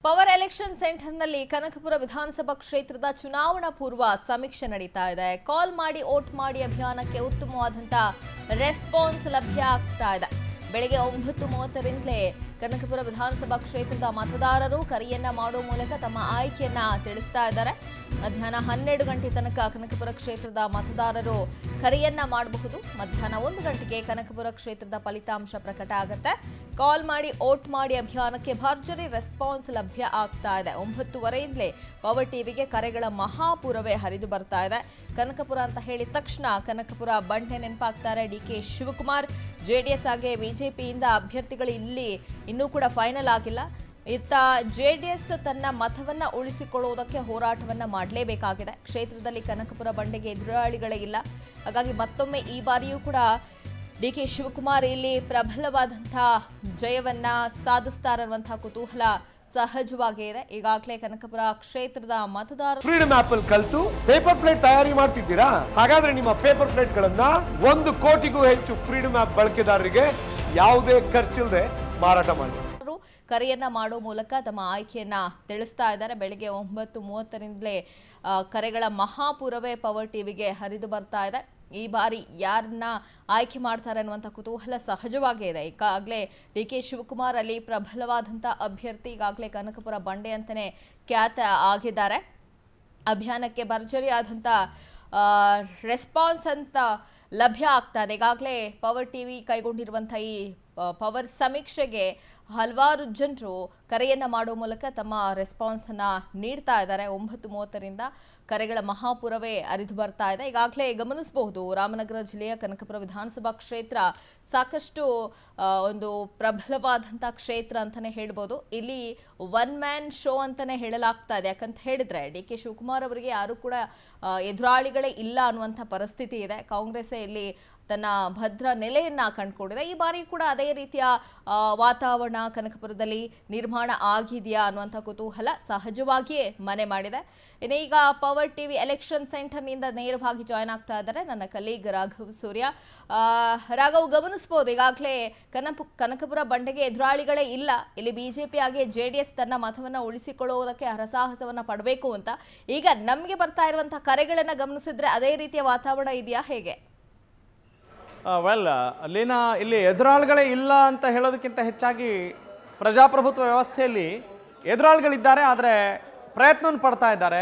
power election ಸೆಂಟರ್ನಲ್ಲಿ ಕನಕಪುರ ವಿಧಾನಸಭಾ ಕ್ಷೇತ್ರದ ಚುನಾವಣಾ ಪೂರ್ವ ಸಮೀಕ್ಷೆ ನಡೀತಾ ಇದೆ ಕಾಲ್ ಮಾಡಿ ಓಟ್ ಮಾಡಿ ಅಭಿಯಾನಕ್ಕೆ ಉತ್ತಮವಾದಂತ ರೆಸ್ಪಾನ್ಸ್ ಲಭ್ಯ ಆಗ್ತಾ ಇದೆ ಬೆಳಗ್ಗೆ ಒಂಬತ್ತು ಮೂವತ್ತರಿಂದಲೇ ಕನಕಪುರ ವಿಧಾನಸಭಾ ಕ್ಷೇತ್ರದ ಮತದಾರರು ಕರೆಯನ್ನ ಮಾಡುವ ಮೂಲಕ ತಮ್ಮ ಆಯ್ಕೆಯನ್ನ ತಿಳಿಸ್ತಾ ಇದ್ದಾರೆ ಮಧ್ಯಾಹ್ನ ಹನ್ನೆರಡು ಗಂಟೆ ತನಕ ಕನಕಪುರ ಕ್ಷೇತ್ರದ ಮತದಾರರು ಕರೆಯನ್ನ ಮಾಡಬಹುದು ಮಧ್ಯಾಹ್ನ ಒಂದು ಗಂಟೆಗೆ ಕನಕಪುರ ಕ್ಷೇತ್ರದ ಫಲಿತಾಂಶ ಪ್ರಕಟ ಆಗುತ್ತೆ ಕಾಲ್ ಮಾಡಿ ಓಟ್ ಮಾಡಿ ಅಭಿಯಾನಕ್ಕೆ ಭರ್ಜರಿ ರೆಸ್ಪಾನ್ಸ್ ಲಭ್ಯ ಆಗ್ತಾ ಇದೆ ಒಂಬತ್ತುವರೆಯಿಂದಲೇ ಪವರ್ ಟಿವಿಗೆ ಕರೆಗಳ ಮಹಾಪೂರವೇ ಹರಿದು ಬರ್ತಾ ಇದೆ ಕನಕಪುರ ಅಂತ ಹೇಳಿದ ತಕ್ಷಣ ಕನಕಪುರ ಬಂಡೆ ನೆನಪಾಗ್ತಾರೆ ಡಿ ಕೆ ಶಿವಕುಮಾರ್ ಜೆಡಿಎಸ್ ಹಾಗೆ ಬಿಜೆಪಿಯಿಂದ ಅಭ್ಯರ್ಥಿಗಳು ಇಲ್ಲಿ ಇನ್ನೂ ಕೂಡ ಫೈನಲ್ ಆಗಿಲ್ಲ ಇತ್ತ ಜೆಡಿಎಸ್ ತನ್ನ ಮತವನ್ನ ಉಳಿಸಿಕೊಳ್ಳುವುದಕ್ಕೆ ಹೋರಾಟವನ್ನ ಮಾಡಲೇಬೇಕಾಗಿದೆ ಕ್ಷೇತ್ರದಲ್ಲಿ ಕನಕಪುರ ಬಂಡೆಗೆ ಎದುರಾಳಿಗಳೇ ಇಲ್ಲ ಹಾಗಾಗಿ ಮತ್ತೊಮ್ಮೆ ಈ ಬಾರಿಯೂ ಕೂಡ ಡಿ ಕೆ ಶಿವಕುಮಾರ್ ಇಲ್ಲಿ ಪ್ರಬಲವಾದಂತಹ ಜಯವನ್ನ ಸಾಧಿಸ್ತಾರೆ ಅನ್ನುವಂತಹ ಕುತೂಹಲ ಸಹಜವಾಗೇ ಇದೆ ಈಗಾಗಲೇ ಕನಕಪುರ ಕ್ಷೇತ್ರದ ಮತದಾರರು ಫ್ರೀಡಮ್ ಆಪ್ ಅಲ್ಲಿ ಕಲ್ತು ಪೇಪರ್ ಪ್ಲೇಟ್ ತಯಾರಿ ಮಾಡ್ತಿದ್ದೀರಾ ಹಾಗಾದ್ರೆ ನಿಮ್ಮ ಪೇಪರ್ ಪ್ಲೇಟ್ ಗಳನ್ನ ಒಂದು ಕೋಟಿಗೂ ಹೆಚ್ಚು ಫ್ರೀಡಮ್ ಆಪ್ ಬಳಕೆದಾರರಿಗೆ ಯಾವುದೇ ಖರ್ಚಿಲ್ಲದೆ ಮಾರಾಟ ಮಾಡಿ ಕರೆಯನ್ನ ಮಾಡೋ ಮೂಲಕ ತಮ್ಮ ಆಯ್ಕೆಯನ್ನ ತಿಳಿಸ್ತಾ ಇದ್ದಾರೆ ಬೆಳಗ್ಗೆ ಒಂಬತ್ತು ಮೂವತ್ತರಿಂದಲೇ ಆ, ಕರೆಗಳ ಮಹಾಪೂರವೇ ಪವರ್ ಟಿವಿಗೆ ಹರಿದು ಬರ್ತಾ ಇದೆ ಈ ಬಾರಿ ಯಾರನ್ನ ಆಯ್ಕೆ ಮಾಡ್ತಾರೆ ಅನ್ನುವಂಥ ಕುತೂಹಲ ಸಹಜವಾಗೇ ಇದೆ ಈಗಾಗಲೇ ಡಿ ಕೆ ಶಿವಕುಮಾರ್ ಅಲ್ಲಿ ಪ್ರಬಲವಾದಂಥ ಅಭ್ಯರ್ಥಿ ಈಗಾಗಲೇ ಕನಕಪುರ ಬಂಡೆ ಅಂತಲೇ ಖ್ಯಾತ ಆಗಿದ್ದಾರೆ ಅಭಿಯಾನಕ್ಕೆ ಭರ್ಜರಿಯಾದಂಥ ರೆಸ್ಪಾನ್ಸ್ ಅಂತ ಲಭ್ಯ ಆಗ್ತಾ ಇದೆ ಈಗಾಗಲೇ ಪವರ್ ಟಿವಿ ಕೈಗೊಂಡಿರುವಂಥ ಈ ಆ, ಪವರ್ ಸಮೀಕ್ಷೆಗೆ ಹಲವಾರು ಜನರು ಕರೆಯನ್ನು ಮಾಡುವ ಮೂಲಕ ತಮ್ಮ ರೆಸ್ಪಾನ್ಸನ್ನು ನೀಡ್ತಾ ಇದ್ದಾರೆ ಒಂಬತ್ತು ಮೂವತ್ತರಿಂದ ಕರೆಗಳ ಮಹಾಪುರವೇ ಅರಿದು ಬರ್ತಾ ಇದೆ ಈಗಾಗಲೇ ಗಮನಿಸಬಹುದು ರಾಮನಗರ ಜಿಲ್ಲೆಯ ಕನಕಪುರ ವಿಧಾನಸಭಾ ಕ್ಷೇತ್ರ ಸಾಕಷ್ಟು ಆ, ಒಂದು ಪ್ರಬಲವಾದಂಥ ಕ್ಷೇತ್ರ ಅಂತಲೇ ಹೇಳ್ಬೋದು ಇಲ್ಲಿ ಒನ್ ಮ್ಯಾನ್ ಶೋ ಅಂತಲೇ ಹೇಳಲಾಗ್ತಾ ಇದೆ ಯಾಕಂತ ಹೇಳಿದ್ರೆ ಡಿ ಕೆ ಶಿವಕುಮಾರ್ ಅವರಿಗೆ ಯಾರು ಕೂಡ ಆ, ಎದುರಾಳಿಗಳೇ ಇಲ್ಲ ಅನ್ನುವಂಥ ಪರಿಸ್ಥಿತಿ ಇದೆ ಕಾಂಗ್ರೆಸ್ಸೇ ಇಲ್ಲಿ ತನ್ನ ಭದ್ರ ನೆಲೆಯನ್ನ ಕಂಡುಕೊಂಡಿದೆ ಈ ಬಾರಿ ಕೂಡ ಅದೇ ರೀತಿಯ ಆ, ವಾತಾವರಣ ಕನಕಪುರದಲ್ಲಿ ನಿರ್ಮಾಣ ಆಗಿದೆಯಾ ಅನ್ನುವಂಥ ಕುತೂಹಲ ಸಹಜವಾಗಿಯೇ ಮನೆ ಮಾಡಿದೆ ಇನ್ನು ಈಗ ಪವರ್ ಟಿವಿ ಎಲೆಕ್ಷನ್ ಸೆಂಟರ್ನಿಂದ ನೇರವಾಗಿ ಜಾಯ್ನ್ ಆಗ್ತಾ ಇದ್ದಾರೆ ನನ್ನ ಕಲೀಗ್ ರಾಘವ್ ಸೂರ್ಯ ಆ, ರಾಘವ್ ಗಮನಿಸ್ಬೋದು ಈಗಾಗಲೇ ಕನಪ ಕನಕಪುರ ಬಂಡೆಗೆ ಎದುರಾಳಿಗಳೇ ಇಲ್ಲ ಇಲ್ಲಿ ಬಿಜೆಪಿ ಹಾಗೆ ಜೆ ಡಿ ಎಸ್ ತನ್ನ ಮತವನ್ನು ಉಳಿಸಿಕೊಳ್ಳುವುದಕ್ಕೆ ಹರಸಾಹಸವನ್ನ ಪಡಬೇಕು ಅಂತ ಈಗ ನಮಗೆ ಬರ್ತಾ ಇರುವಂತಹ ಕರೆಗಳನ್ನ ಗಮನಿಸಿದ್ರೆ ಅದೇ ರೀತಿಯ ವಾತಾವರಣ ಇದೆಯಾ ಹೇಗೆ ವೆಲ್ ಅಲ್ಲಿನ ಇಲ್ಲಿ ಎದುರಾಳಿಗಳೇ ಇಲ್ಲ ಅಂತ ಹೇಳೋದಕ್ಕಿಂತ ಹೆಚ್ಚಾಗಿ ಪ್ರಜಾಪ್ರಭುತ್ವ ವ್ಯವಸ್ಥೆಯಲ್ಲಿ ಎದುರಾಳಿಗಳಿದ್ದಾರೆ ಆದರೆ ಪ್ರಯತ್ನವನ್ನು ಪಡ್ತಾ ಇದ್ದಾರೆ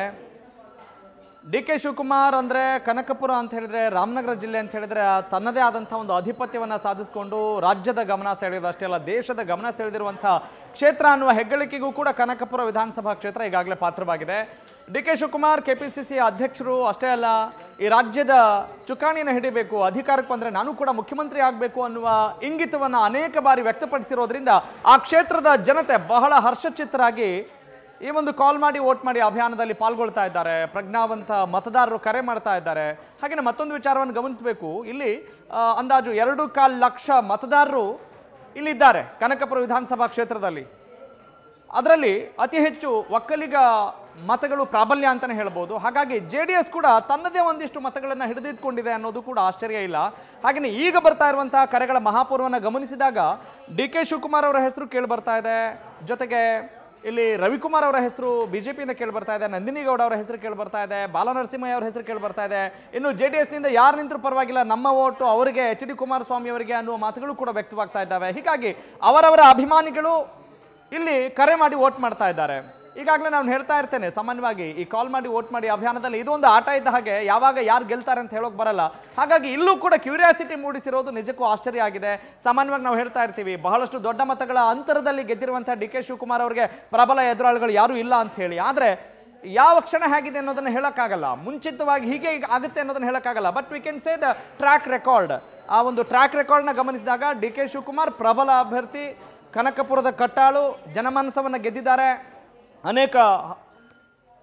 ಡಿ ಕೆ ಶಿವಕುಮಾರ್ ಅಂದರೆ ಕನಕಪುರ ಅಂತ ಹೇಳಿದ್ರೆ ರಾಮನಗರ ಜಿಲ್ಲೆ ಅಂತ ಹೇಳಿದ್ರೆ ಆ ತನ್ನದೇ ಆದಂಥ ಒಂದು ಆಧಿಪತ್ಯವನ್ನು ಸಾಧಿಸಿಕೊಂಡು ರಾಜ್ಯದ ಗಮನ ಸೆಳೆಯೋದು ಅಷ್ಟೇ ಅಲ್ಲ ದೇಶದ ಗಮನ ಸೆಳೆದಿರುವಂಥ ಕ್ಷೇತ್ರ ಅನ್ನುವ ಹೆಗ್ಗಳಿಕೆಗೂ ಕೂಡ ಕನಕಪುರ ವಿಧಾನಸಭಾ ಕ್ಷೇತ್ರ ಈಗಾಗಲೇ ಪಾತ್ರವಾಗಿದೆ D K Shivakumar K P C C ಅಧ್ಯಕ್ಷರು ಅಷ್ಟೇ ಅಲ್ಲ ಈ ರಾಜ್ಯದ ಚುಕ್ಕಾಣಿಯನ್ನು ಹಿಡಿಬೇಕು ಅಧಿಕಾರಕ್ಕೆ ಬಂದರೆ ನಾನು ಕೂಡ ಮುಖ್ಯಮಂತ್ರಿ ಆಗಬೇಕು ಅನ್ನುವ ಇಂಗಿತವನ್ನು ಅನೇಕ ಬಾರಿ ವ್ಯಕ್ತಪಡಿಸಿರೋದ್ರಿಂದ ಆ ಕ್ಷೇತ್ರದ ಜನತೆ ಬಹಳ ಹರ್ಷಚಿತ್ತರಾಗಿ ಈ ಒಂದು ಕಾಲ್ ಮಾಡಿ ವೋಟ್ ಮಾಡಿ ಅಭಿಯಾನದಲ್ಲಿ ಪಾಲ್ಗೊಳ್ತಾ ಇದ್ದಾರೆ ಪ್ರಜ್ಞಾವಂತ ಮತದಾರರು ಕರೆ ಮಾಡ್ತಾ ಇದ್ದಾರೆ ಹಾಗೆಯೇ ಮತ್ತೊಂದು ವಿಚಾರವನ್ನು ಗಮನಿಸಬೇಕು ಇಲ್ಲಿ ಆ, ಅಂದಾಜು ಎರಡು ಕಾಲು ಲಕ್ಷ ಮತದಾರರು ಇಲ್ಲಿದ್ದಾರೆ ಕನಕಪುರ ವಿಧಾನಸಭಾ ಕ್ಷೇತ್ರದಲ್ಲಿ ಅದರಲ್ಲಿ ಅತಿ ಹೆಚ್ಚು ಒಕ್ಕಲಿಗ ಮತಗಳು ಪ್ರಾಬಲ್ಯ ಅಂತಲೇ ಹೇಳ್ಬೋದು ಹಾಗಾಗಿ ಜೆ ಡಿ ಎಸ್ ಕೂಡ ತನ್ನದೇ ಒಂದಿಷ್ಟು ಮತಗಳನ್ನು ಹಿಡಿದಿಟ್ಕೊಂಡಿದೆ ಅನ್ನೋದು ಕೂಡ ಆಶ್ಚರ್ಯ ಇಲ್ಲ ಹಾಗೆಯೇ ಈಗ ಬರ್ತಾ ಇರುವಂತಹ ಕರೆಗಳ ಮಹಾಪೂರ್ವನ ಗಮನಿಸಿದಾಗ ಡಿ ಕೆ ಶಿವಕುಮಾರ್ ಅವರ ಹೆಸರು ಕೇಳಿ ಬರ್ತಾ ಇದೆ ಜೊತೆಗೆ ಇಲ್ಲಿ ರವಿಕುಮಾರ್ ಅವರ ಹೆಸರು ಬಿಜೆಪಿಯಿಂದ ಕೇಳಿ ಬರ್ತಾ ಇದೆ ನಂದಿನಿ ಗೌಡ ಅವರ ಹೆಸರು ಕೇಳಿ ಬರ್ತಾ ಇದೆ ಬಾಲನರಸಿಂಹಯ್ಯ ಅವರ ಹೆಸರು ಕೇಳಿ ಬರ್ತಾ ಇದೆ ಇನ್ನು ಜೆ ಡಿ ಎಸ್ನಿಂದ ಯಾರು ನಿಂತರೂ ಪರವಾಗಿಲ್ಲ ನಮ್ಮ ಓಟು ಅವರಿಗೆ ಎಚ್ ಡಿ ಕುಮಾರಸ್ವಾಮಿ ಅವರಿಗೆ ಅನ್ನುವ ಮಾತುಗಳು ಕೂಡ ವ್ಯಕ್ತವಾಗ್ತಾ ಇದ್ದಾವೆ ಹೀಗಾಗಿ ಅವರವರ ಅಭಿಮಾನಿಗಳು ಇಲ್ಲಿ ಕರೆ ಮಾಡಿ ವೋಟ್ ಮಾಡ್ತಾ ಇದ್ದಾರೆ ಈಗಾಗಲೇ ನಾನು ಹೇಳ್ತಾ ಇರ್ತೇನೆ ಸಾಮಾನ್ಯವಾಗಿ ಈ ಕಾಲ್ ಮಾಡಿ ವೋಟ್ ಮಾಡಿ ಅಭಿಯಾನದಲ್ಲಿ ಇದೊಂದು ಆಟ ಇದ್ದ ಹಾಗೆ ಯಾವಾಗ ಯಾರು ಗೆಲ್ತಾರೆ ಅಂತ ಹೇಳೋಕೆ ಬರಲ್ಲ ಹಾಗಾಗಿ ಇಲ್ಲೂ ಕೂಡ ಕ್ಯೂರಿಯಾಸಿಟಿ ಮೂಡಿಸಿರೋದು ನಿಜಕ್ಕೂ ಆಶ್ಚರ್ಯ ಆಗಿದೆ ಸಾಮಾನ್ಯವಾಗಿ ನಾವು ಹೇಳ್ತಾ ಇರ್ತೀವಿ ಬಹಳಷ್ಟು ದೊಡ್ಡ ಮತಗಳ ಅಂತರದಲ್ಲಿ ಗೆದ್ದಿರುವಂಥ ಡಿ ಕೆ ಶಿವಕುಮಾರ್ ಅವರಿಗೆ ಪ್ರಬಲ ಎದುರಾಳಿಗಳು ಯಾರೂ ಇಲ್ಲ ಅಂತ ಹೇಳಿ ಆದರೆ ಯಾವ ಕ್ಷಣ ಹೇಗಿದೆ ಅನ್ನೋದನ್ನ ಹೇಳಕ್ಕಾಗಲ್ಲ ಮುಂಚಿತವಾಗಿ ಹೀಗೆ ಈಗ ಆಗುತ್ತೆ ಅನ್ನೋದನ್ನ ಹೇಳಕ್ಕಾಗಲ್ಲ but we can say the track record ಆ ಒಂದು ಟ್ರ್ಯಾಕ್ ರೆಕಾರ್ಡ್ನ ಗಮನಿಸಿದಾಗ ಡಿ ಕೆ ಶಿವಕುಮಾರ್ ಪ್ರಬಲ ಅಭ್ಯರ್ಥಿ ಕನಕಪುರದ ಕಟ್ಟಾಳು ಜನಮಾನಸವನ್ನು ಗೆದ್ದಿದ್ದಾರೆ ಅನೇಕ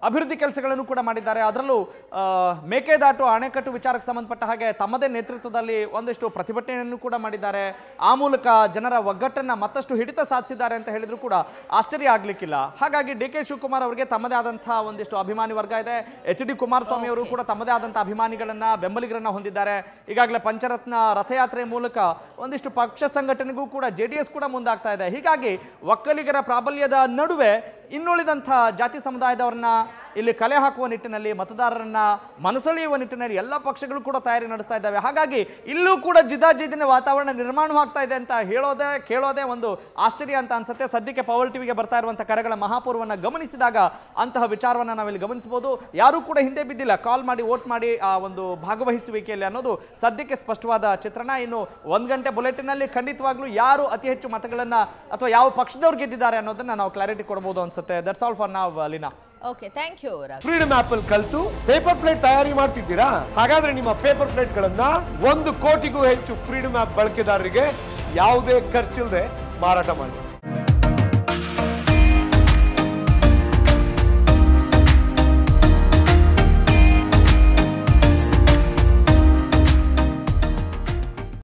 ಅಭಿವೃದ್ಧಿ ಕೆಲಸಗಳನ್ನು ಕೂಡ ಮಾಡಿದ್ದಾರೆ ಅದರಲ್ಲೂ ಆ, ಮೇಕೆದಾಟು ಅಣೆಕಟ್ಟು ವಿಚಾರಕ್ಕೆ ಸಂಬಂಧಪಟ್ಟ ಹಾಗೆ ತಮ್ಮದೇ ನೇತೃತ್ವದಲ್ಲಿ ಒಂದಿಷ್ಟು ಪ್ರತಿಭಟನೆಯನ್ನು ಕೂಡ ಮಾಡಿದ್ದಾರೆ ಆ ಮೂಲಕ ಜನರ ಒಗ್ಗಟ್ಟನ್ನ ಮತ್ತಷ್ಟು ಹಿಡಿತ ಸಾಧಿಸಿದ್ದಾರೆ ಅಂತ ಹೇಳಿದ್ರು ಕೂಡ ಆಶ್ಚರ್ಯ ಆಗ್ಲಿಕ್ಕಿಲ್ಲ ಹಾಗಾಗಿ ಡಿ ಕೆ ಶಿವಕುಮಾರ್ ಅವರಿಗೆ ತಮ್ಮದೇ ಆದಂತಹ ಒಂದಿಷ್ಟು ಅಭಿಮಾನಿ ವರ್ಗ ಇದೆ ಎಚ್ ಡಿ ಕುಮಾರಸ್ವಾಮಿ ಅವರು ಕೂಡ ತಮ್ಮದೇ ಆದಂತಹ ಅಭಿಮಾನಿಗಳನ್ನ ಬೆಂಬಲಿಗರನ್ನ ಹೊಂದಿದ್ದಾರೆ ಈಗಾಗಲೇ ಪಂಚರತ್ನ ರಥಯಾತ್ರೆ ಮೂಲಕ ಒಂದಿಷ್ಟು ಪಕ್ಷ ಸಂಘಟನೆಗೂ ಕೂಡ ಜೆ ಡಿ ಎಸ್ ಕೂಡ ಮುಂದಾಗ್ತಾ ಇದೆ ಹೀಗಾಗಿ ಒಕ್ಕಲಿಗರ ಪ್ರಾಬಲ್ಯದ ನಡುವೆ ಇನ್ನುಳಿದಂಥ ಜಾತಿ ಸಮುದಾಯದವರನ್ನ ಇಲ್ಲಿ ಕಲೆ ಹಾಕುವ ನಿಟ್ಟಿನಲ್ಲಿ ಮತದಾರರನ್ನ ಮನಸೆಳೆಯುವ ನಿಟ್ಟಿನಲ್ಲಿ ಎಲ್ಲ ಪಕ್ಷಗಳು ಕೂಡ ತಯಾರಿ ನಡೆಸ್ತಾ ಇದ್ದಾವೆ ಹಾಗಾಗಿ ಇಲ್ಲೂ ಕೂಡ ಜಿದಾಜಿದಿನ ವಾತಾವರಣ ನಿರ್ಮಾಣವಾಗ್ತಾ ಇದೆ ಅಂತ ಹೇಳೋದೇ ಕೇಳೋದೇ ಒಂದು ಆಶ್ಚರ್ಯ ಅಂತ ಅನ್ಸುತ್ತೆ ಸದ್ಯಕ್ಕೆ ಪವರ್ ಟಿವಿಗೆ ಬರ್ತಾ ಇರುವಂತಹ ಕರೆಗಳ ಮಹಾಪೂರ್ವನ್ನ ಗಮನಿಸಿದಾಗ ಅಂತಹ ವಿಚಾರವನ್ನ ನಾವಿಲ್ಲಿ ಗಮನಿಸಬಹುದು ಯಾರೂ ಕೂಡ ಹಿಂದೆ ಬಿದ್ದಿಲ್ಲ ಕಾಲ್ ಮಾಡಿ ವೋಟ್ ಮಾಡಿ ಆ ಒಂದು ಭಾಗವಹಿಸುವಿಕೆಯಲ್ಲಿ ಅನ್ನೋದು ಸದ್ಯಕ್ಕೆ ಸ್ಪಷ್ಟವಾದ ಚಿತ್ರಣ ಇನ್ನು ಒಂದ್ ಗಂಟೆ ಬುಲೆಟಿನ್ ಅಲ್ಲಿ ಖಂಡಿತವಾಗ್ಲೂ ಯಾರು ಅತಿ ಹೆಚ್ಚು ಮತಗಳನ್ನ ಅಥವಾ ಯಾವ ಪಕ್ಷದವ್ರು ಗೆದ್ದಿದ್ದಾರೆ ಅನ್ನೋದನ್ನ ನಾವು ಕ್ಲಾರಿಟಿ ಕೊಡಬಹುದು ಅನ್ಸುತ್ತೆ that's all for now Leena okay thank you Raghav freedom app ಅಲ್ಲಿ ಕಲ್ತು ಪೇಪರ್ ಪ್ಲೇಟ್ ತಯಾರಿ ಮಾಡ್ತಿದ್ದೀರಾ ಹಾಗಾದ್ರೆ ನಿಮ್ಮ ಪೇಪರ್ ಪ್ಲೇಟ್ ಗಳನ್ನ ಒಂದು ಕೋಟಿಗೂ ಹೆಚ್ಚು ಫ್ರೀಡಮ್ ಆಪ್ ಬಳಕೆದಾರರಿಗೆ ಯಾವುದೇ ಖರ್ಚಿಲ್ಲದೆ ಮಾರಾಟ ಮಾಡಿ